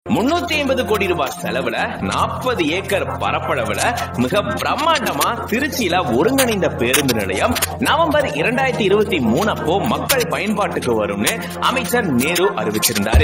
முன்னூத்தி ஐம்பது கோடி ரூபாய் செலவுல நாற்பது ஏக்கர் பரப்பளவுல மிக பிரம்மாண்டமா திருச்சியில ஒருங்கிணைந்த பேருந்து நிலையம் நவம்பர் இரண்டாயிரத்தி இருபத்தி மூணு அப்போ மக்கள் பயன்பாட்டுக்கு வரும்னு அமைச்சர் நேரு அறிவிச்சிருந்தாரு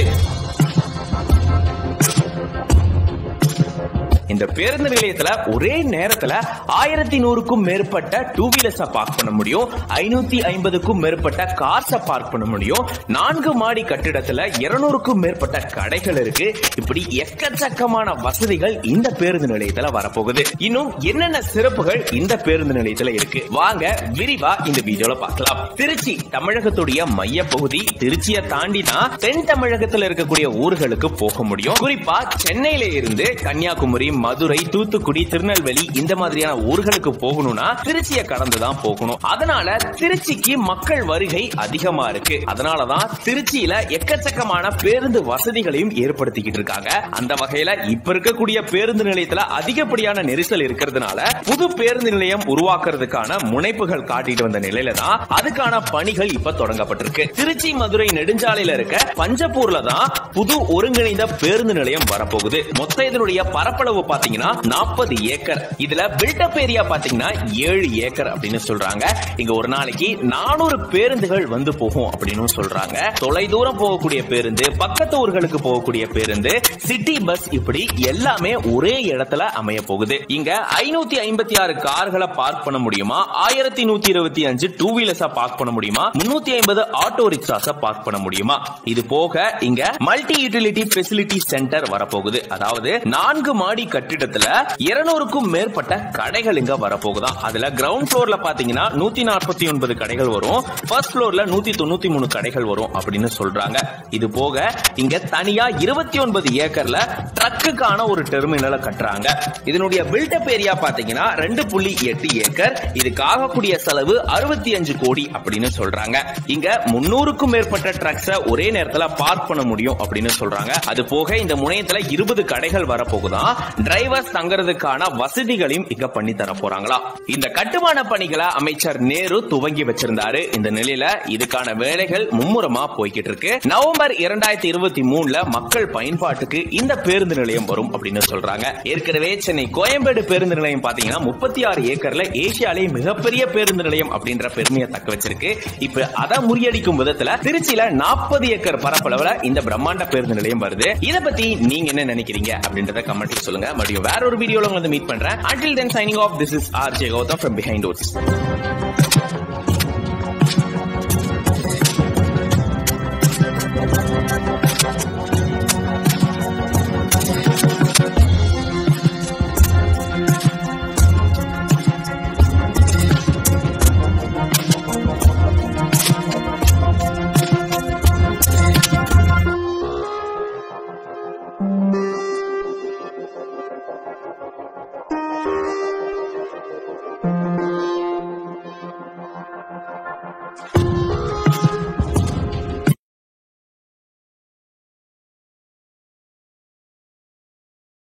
இந்த பேருந்து நிலையத்துல ஒரே நேரத்துல ஆயிரத்தி நூறுக்கும் மேற்பட்ட டூ வீலர்ஸ பார்க் பண்ண முடியும் ஐநூத்தி ஐம்பதுக்கும் மேற்பட்ட கார்ஸ பார்க் பண்ண முடியும் நான்கு மாடி கட்டிடத்துல இருநூறுக்கும் மேற்பட்ட கடைகள் இருக்கு இப்படி எக்கச்சக்கமான வசதிகள் இந்த பேருந்து நிலையத்துல வரப்போகுது இன்னும் என்னென்ன சிறப்புகள் இந்த பேருந்து நிலையத்துல இருக்கு வாங்க விரிவா இந்த வீடியோல பார்க்கலாம் திருச்சி தமிழகத்துடைய மைய பகுதி திருச்சியை தாண்டி தான் தென் தமிழகத்துல இருக்கக்கூடிய ஊர்களுக்கு போக முடியும் குறிப்பா சென்னையில இருந்து கன்னியாகுமரி மதுரை தூத்துக்குடி திருநெல்வேலி இந்த மாதிரியான ஊர்களுக்கு போகணும்னா திருச்சியை கடந்து தான் போகணும் அதனால திருச்சிக்கு மக்கள் வருகை அதிகமா இருக்கு அதனாலதான் திருச்சியில எக்கச்சக்கமான பேருந்து வசதிகளையும் ஏற்படுத்திக்கிட்டு இருக்காங்க அந்த வகையில இப்ப இருக்கக்கூடிய பேருந்து நிலையத்துல அதிகப்படியான நெரிசல் இருக்கிறதுனால புது பேருந்து நிலையம் உருவாக்குறதுக்கான முனைப்புகள் காட்டிட்டு வந்த நிலையில தான் அதுக்கான பணிகள் இப்ப தொடங்கப்பட்டிருக்கு திருச்சி மதுரை நெடுஞ்சாலையில இருக்க பஞ்சப்பூர்ல தான் புது ஒருங்கிணைந்த பேருந்து நிலையம் வரப்போகுது மொத்த இதனுடைய பரப்பளவு பாத்தீங்கன்னா நாற்பது ஏக்கர் இதுல பில்டப் ஏரியா பாத்தீங்கன்னா ஏழு ஏக்கர் அப்படின்னு சொல்றாங்க இங்க ஒரு நாளைக்கு நானூறு பேருந்துகள் வந்து போகும் அப்படின்னு சொல்றாங்க தொலை தூரம் போகக்கூடிய பேருந்து பக்கத்து ஊர்களுக்கு போகக்கூடிய பேருந்து சிட்டி பஸ் இப்படி எல்லாமே ஒரே இடத்துல அமைய போகுது இங்க ஐநூத்தி ஐம்பத்தி ஆறு கார்களை பார்க் பண்ண முடியுமா ஆயிரத்தி நூத்தி இருபத்தி அஞ்சு டூ வீலர்ஸா பார்க் பண்ண முடியுமா முன்னூத்தி ஐம்பது ஆட்டோ ரிக்ஷாஸ பார்க் பண்ண முடியுமா இது போக இங்க மல்டி யூட்டிலிட்டி ஃபெசிலிட்டி சென்டர் வரப்போகுது அதாவது நான்கு மாடி கட்டிடத்துல இருநூறுக்கும் மேற்பட்ட கடைகள் இங்க வரப்போகுதாம் அதுல கிரவுண்ட் ஃப்ளோர்ல பாத்தீங்கன்னா நூத்தி நாற்பத்தி ஒன்பது கடைகள் வரும் ஃபர்ஸ்ட் ஃப்ளோர்ல நூத்தி தொண்ணூத்தி மூணு கடைகள் வரும் அப்படின்னு சொல்றாங்க இது போக இங்க தனியா இருபத்தி ஒன்பது ஏக்கர்ல ட்ரக்குக்கான ஒரு டெர்மினலை கட்டுறாங்க இதனுடைய பில்டப் ஏரியா பாத்தீங்கன்னா ரெண்டு புள்ளி எட்டு ஏக்கர் இதுக்கு ஆகக்கூடிய செலவு அறுபத்தி அஞ்சு கோடி அப்படின்னு சொல்றாங்க இங்க முன்னூறுக்கும் மேற்பட்ட ட்ரக்ஸ ஒரே நேரத்துல பார்க் பண்ண முடியும் அப்படின்னு சொல்றாங்க அது போக இந்த முனையத்துல இருபது கடைகள் வரப்போகுதாம் டிரைவர்ஸ் தங்குறதுக்கான வசதிகளையும் இங்க பண்ணி தர போறாங்களா இந்த கட்டுமான பணிகளை அமைச்சர் நேரு துவங்கி வச்சிருந்தாரு இந்த நிலையில இதுக்கான வேலைகள் மும்முரமா போய்கிட்டு இருக்கு நவம்பர் இரண்டாயிரத்தி இருபத்தி மூணுல மக்கள் பயன்பாட்டுக்கு இந்த பேருந்து நிலையம் வரும் அப்படின்னு சொல்றாங்க ஏற்கனவே சென்னை கோயம்பேடு பேருந்து நிலையம் பாத்தீங்கன்னா முப்பத்தி ஆறு ஏக்கர்ல ஏசியாலே மிகப்பெரிய பேருந்து நிலையம் அப்படின்ற பெருமையை தக்க வச்சிருக்கு இப்ப அதை முறியடிக்கும் விதத்துல திருச்சியில நாற்பது ஏக்கர் பரப்பளவுல இந்த பிரம்மாண்ட பேருந்து நிலையம் வருது இத பத்தி நீங்க என்ன நினைக்கிறீங்க அப்படின்றத கமெண்ட்ல சொல்லுங்க மறுபடியும் வேற ஒரு வீடியோல உங்களை மீட் பண்றேன் until then signing off this is R J Gautham from Behindwoods Thank you.